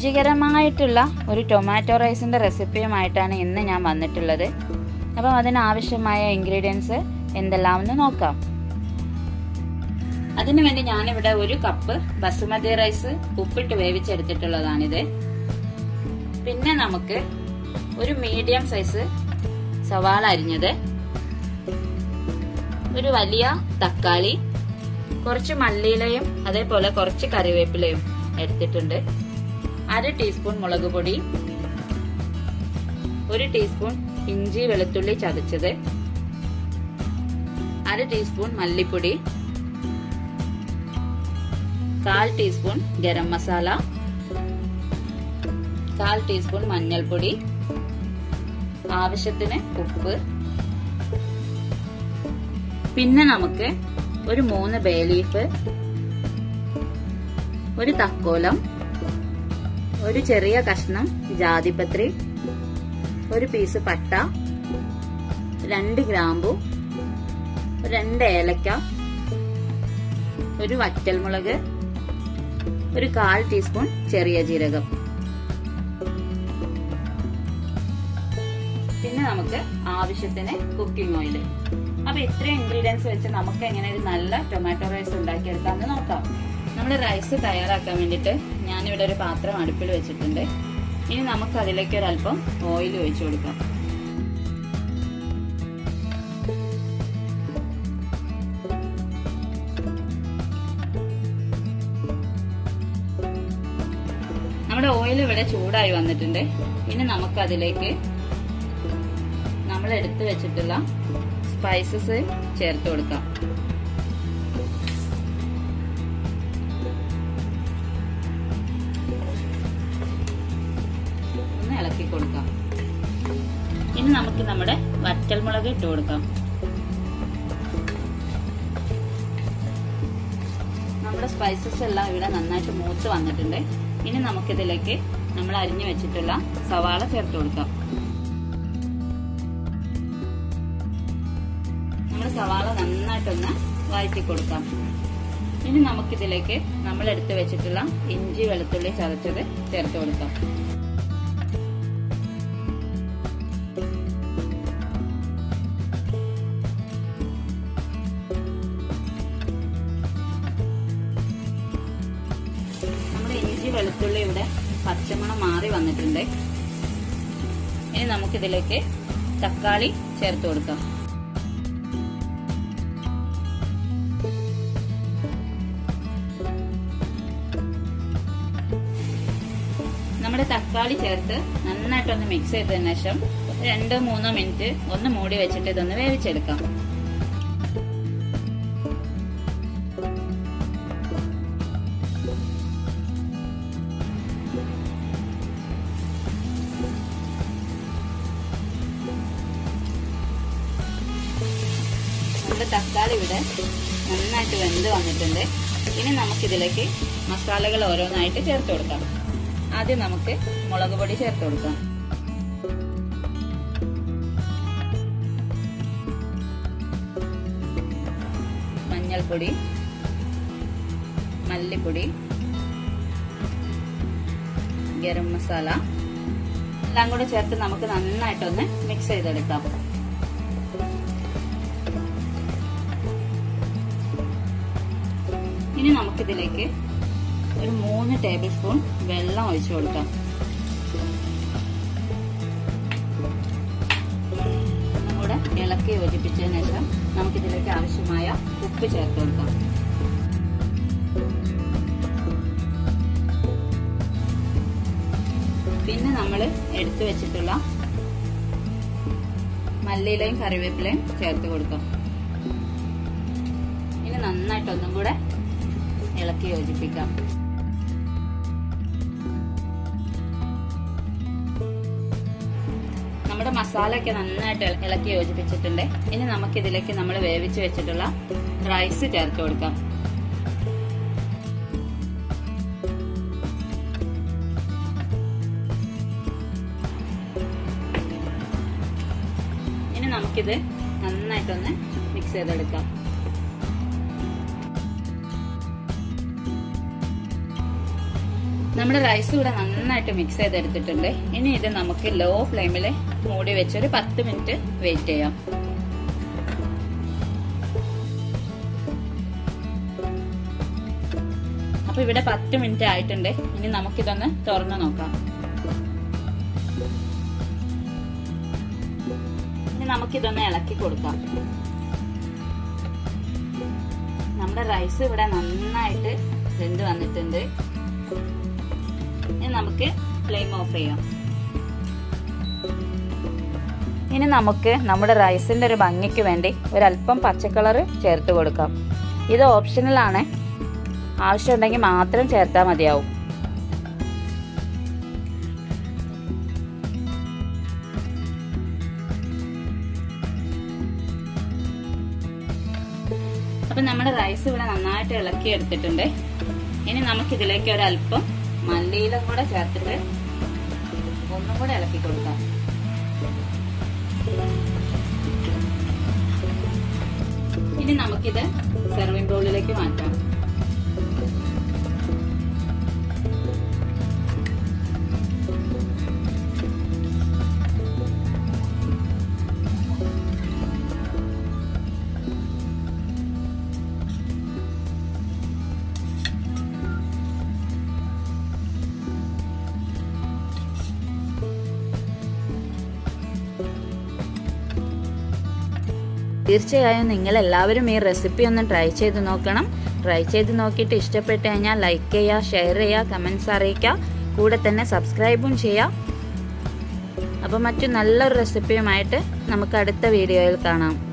രുചികരമായിട്ടുള്ള ഒരു ടൊമാറ്റോ റൈസിൻ്റെ റെസിപ്പിയുമായിട്ടാണ് ഇന്ന് ഞാൻ വന്നിട്ടുള്ളത് അപ്പം അതിനാവശ്യമായ ഇൻഗ്രീഡിയൻസ് എന്തെല്ലാമെന്ന് നോക്കാം അതിനു വേണ്ടി ഞാനിവിടെ ഒരു കപ്പ് ബസുമതി റൈസ് ഉപ്പിട്ട് വേവിച്ചെടുത്തിട്ടുള്ളതാണിത് പിന്നെ നമുക്ക് ഒരു മീഡിയം സൈസ് സവാള അരിഞ്ഞത് ഒരു വലിയ തക്കാളി കുറച്ച് മല്ലിയിലയും അതേപോലെ കുറച്ച് കറിവേപ്പിലയും എടുത്തിട്ടുണ്ട് അര ടീസ്പൂൺ മുളക് പൊടി ഒരു ടീസ്പൂൺ ഇഞ്ചി വെളുത്തുള്ളി ചതച്ചത് അര ടീസ്പൂൺ മല്ലിപ്പൊടി കാൽ ടീസ്പൂൺ ഗരം മസാല കാൽ ടീസ്പൂൺ മഞ്ഞൾപ്പൊടി ആവശ്യത്തിന് ഉപ്പ് പിന്നെ നമുക്ക് ഒരു മൂന്ന് ബേ ലീഫ് ഒരു തക്കോലം ഒരു ചെറിയ കഷ്ണം ജാതിപത്രി ഒരു പീസ് പട്ട രണ്ട് ഗ്രാമ്പു രണ്ട് ഏലക്ക ഒരു വറ്റൽമുളക് ഒരു കാൽ ടീസ്പൂൺ ചെറിയ ജീരകം പിന്നെ നമുക്ക് ആവശ്യത്തിന് കുക്കിംഗ് ഓയിൽ അപ്പൊ ഇത്രയും ഇൻഗ്രീഡിയൻസ് വെച്ച് നമുക്ക് എങ്ങനെ ഒരു നല്ല ടൊമാറ്റോ റൈസ് ഉണ്ടാക്കിയെടുക്കാമെന്ന് നോക്കാം നമ്മൾ റൈസ് തയ്യാറാക്കാൻ വേണ്ടിയിട്ട് ഞാനിവിടെ ഒരു പാത്രം അടുപ്പിൽ വെച്ചിട്ടുണ്ട് ഇനി നമുക്ക് അതിലേക്ക് ഒരല്പം ഓയിൽ ഒഴിച്ചു കൊടുക്കാം നമ്മുടെ ഓയിൽ ഇവിടെ ചൂടായി വന്നിട്ടുണ്ട് ഇനി നമുക്ക് അതിലേക്ക് നമ്മൾ എടുത്തു വെച്ചിട്ടുള്ള സ്പൈസസ് ചേർത്ത് കൊടുക്കാം ഒന്ന് ഇളക്കി കൊടുക്കാം ഇനി നമുക്ക് നമ്മുടെ വറ്റൽമുളക് ഇട്ട് കൊടുക്കാം നമ്മുടെ സ്പൈസസ് എല്ലാം ഇവിടെ നന്നായിട്ട് മൂത്ത് വന്നിട്ടുണ്ട് ഇനി നമുക്കിതിലേക്ക് നമ്മൾ അരിഞ്ഞു വെച്ചിട്ടുള്ള സവാള ചേർത്ത് കൊടുക്കാം നമ്മൾ സവാള നന്നായിട്ടൊന്ന് വഴറ്റി കൊടുക്കാം ഇനി നമുക്കിതിലേക്ക് നമ്മൾ എടുത്തു വെച്ചിട്ടുള്ള ഇഞ്ചി വെളുത്തുള്ളി ചതച്ചത് ചേർത്ത് കൊടുക്കാം നമ്മുടെ ഇഞ്ചി വെളുത്തുള്ളി ഇവിടെ പച്ചമണം മാറി വന്നിട്ടുണ്ട് ഇനി നമുക്കിതിലേക്ക് തക്കാളി ചേർത്ത് കൊടുക്കാം നമ്മുടെ തക്കാളി ചേർത്ത് നന്നായിട്ടൊന്ന് മിക്സ് ചെയ്തതിനു ശേഷം രണ്ടോ മൂന്നോ മിനിറ്റ് ഒന്ന് മൂടി വെച്ചിട്ട് ഇതൊന്ന് വേവിച്ചെടുക്കാം നമ്മുടെ തക്കാളി ഇവിടെ നന്നായിട്ട് വെന്ത് വന്നിട്ടുണ്ട് ഇനി നമുക്കിതിലേക്ക് മസാലകൾ ഓരോന്നായിട്ട് ചേർത്ത് കൊടുക്കാം ആദ്യം നമുക്ക് മുളക് പൊടി ചേർത്ത് കൊടുക്കാം മഞ്ഞൾപ്പൊടി മല്ലിപ്പൊടി ഗരം മസാല എല്ലാം കൂടെ ചേർത്ത് നമുക്ക് നന്നായിട്ടൊന്ന് മിക്സ് ചെയ്തെടുക്കാം ഇനി നമുക്കിതിലേക്ക് ഒരു മൂന്ന് ടേബിൾ സ്പൂൺ വെള്ളം ഒഴിച്ചു കൊടുക്കാം ഒന്നുകൂടെ ഇളക്കി യോജിപ്പിച്ചതിന് ശേഷം നമുക്കിതിലേക്ക് ആവശ്യമായ ഉപ്പ് ചേർത്ത് കൊടുക്കാം പിന്നെ നമ്മൾ എടുത്തു വെച്ചിട്ടുള്ള മല്ലിയിലയും കറിവേപ്പിലയും ചേർത്ത് കൊടുക്കാം ഇനി നന്നായിട്ടൊന്നും കൂടെ ഇളക്കി യോജിപ്പിക്കാം നമ്മുടെ മസാല ഒക്കെ നന്നായിട്ട് ഇളക്കി യോജിപ്പിച്ചിട്ടുണ്ട് ഇനി നമുക്ക് ഇതിലേക്ക് നമ്മൾ വേവിച്ച് വെച്ചിട്ടുള്ള റൈസ് ചേർത്ത് കൊടുക്കാം ഇനി നമുക്കിത് നന്നായിട്ടൊന്ന് മിക്സ് ചെയ്തെടുക്കാം നമ്മുടെ റൈസ് ഇവിടെ നന്നായിട്ട് മിക്സ് ചെയ്തെടുത്തിട്ടുണ്ട് ഇനി ഇത് നമുക്ക് ലോ ഫ്ലെയിമിൽ മൂടി വെച്ച് ഒരു പത്ത് മിനിറ്റ് വെയിറ്റ് ചെയ്യാം അപ്പൊ ഇവിടെ പത്ത് മിനിറ്റ് ആയിട്ടുണ്ട് ഇനി നമുക്കിതൊന്ന് തുറന്നു നോക്കാം ഇനി നമുക്കിതൊന്ന് ഇളക്കി കൊടുക്കാം നമ്മുടെ റൈസ് ഇവിടെ നന്നായിട്ട് വെന്ത് വന്നിട്ടുണ്ട് ഇനി നമുക്ക് ഫ്ലെയിം ഓഫ് ചെയ്യാം ഇനി നമുക്ക് നമ്മുടെ റൈസിന്റെ ഒരു ഭംഗിക്ക് വേണ്ടി ഒരല്പം പച്ചക്കളർ ചേർത്ത് കൊടുക്കാം ഇത് ഓപ്ഷണലാണ് ആവശ്യമുണ്ടെങ്കിൽ മാത്രം ചേർത്താൽ മതിയാവും അപ്പൊ നമ്മുടെ റൈസ് ഇവിടെ നന്നായിട്ട് ഇളക്കി എടുത്തിട്ടുണ്ട് ഇനി നമുക്ക് ഇതിലേക്ക് ഒരല്പം മല്ലിയിലും കൂടെ ചേർത്തിട്ട് ഒന്നും കൂടെ ഇളക്കി കൊടുക്കാം ഇനി നമുക്കിത് സെർവിംഗ് ബൗളിലേക്ക് മാറ്റാം തീർച്ചയായും നിങ്ങൾ എല്ലാവരും ഈ റെസിപ്പി ഒന്ന് ട്രൈ ചെയ്ത് നോക്കണം ട്രൈ ചെയ്ത് നോക്കിയിട്ട് ഇഷ്ടപ്പെട്ട് കഴിഞ്ഞാൽ ലൈക്ക് ചെയ്യുക ഷെയർ ചെയ്യുക കമൻസ് അറിയിക്കുക കൂടെ തന്നെ സബ്സ്ക്രൈബും ചെയ്യുക അപ്പോൾ മറ്റു നല്ലൊരു റെസിപ്പിയുമായിട്ട് നമുക്ക് അടുത്ത വീഡിയോയിൽ കാണാം